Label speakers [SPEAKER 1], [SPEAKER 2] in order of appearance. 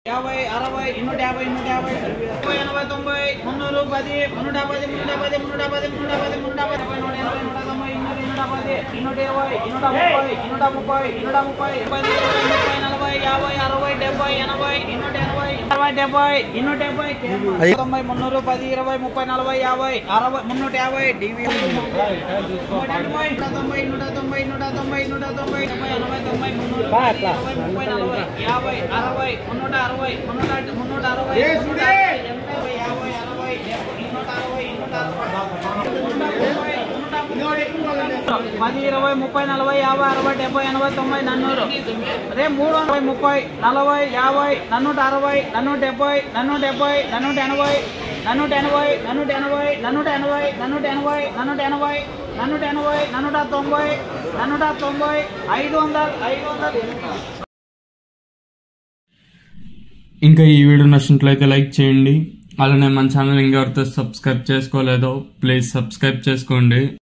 [SPEAKER 1] యాభై అరవై నూట యాభై నూట యాభై ముప్పై ఎనభై తొంభై మున్నూరు పది మున్నూట పది మున్నూట పది మున్నూట పది మున్నూట పది మున్నూట పది నూట ఎనభై నూట తొంభై ఇన్నూరు ఇన్నూట పది ఇన్నూట ఇరవై ఇన్నూట ముప్పై ఇన్నూట ముప్పై ఇన్నూట ముప్పై ముప్పై ఇరవై ముప్పై నలభై యాభై అరవై డెబ్బై ఎనభై ఇన్నూట ఎనభై అరవై డెబ్బై ఇన్నూట డెబ్బై తొంభై మున్నూరు పది ఇరవై ముప్పై నలభై యాభై అరవై మున్నూట యాభై డివి నూట ఎనభై నూట తొంభై నూట తొంభై నూట తొంభై నూట తొంభై తొంభై ఎనభై తొంభై మున్నూరు పది, ఇరవై ముప్పై నలభై యాభై అరవై మున్నూట అరవై మున్నూట మున్నూట అరవై మున్నూట అరవై, ఎనభై యాభై అరవై డెబ్బై ఇన్నూట అరవై ఇన్నూట అరవై నూట ముప్పై, నూట ముప్పై, పది ఇరవై ముప్పై నలభై యాభై అరవై డెబ్బై ఎనభై తొంభై నన్నూరు అదే మూడు వందల ముప్పై నలభై యాభై నన్నూట అరవై నన్నూట డెబ్బై నన్నూట డెబ్బై నన్నూట ఎనభై నన్నూట ఎనభై నన్నూట ఎనభై నన్నూట ఎనభై నన్నూట ఎనభై నన్నూట ఎనభై నన్నూట ఎనభై నన్నూట తొంభై నన్నూట తొంభై ఐదు వందలు ఐదు వందలు
[SPEAKER 2] ఇంకా ఈ వీడియో నచ్చినట్లయితే లైక్ చేయండి అలానే మన ఛానల్ ఇంకెవరితో సబ్స్క్రైబ్ చేసుకోలేదో ప్లీజ్ సబ్స్క్రైబ్ చేసుకోండి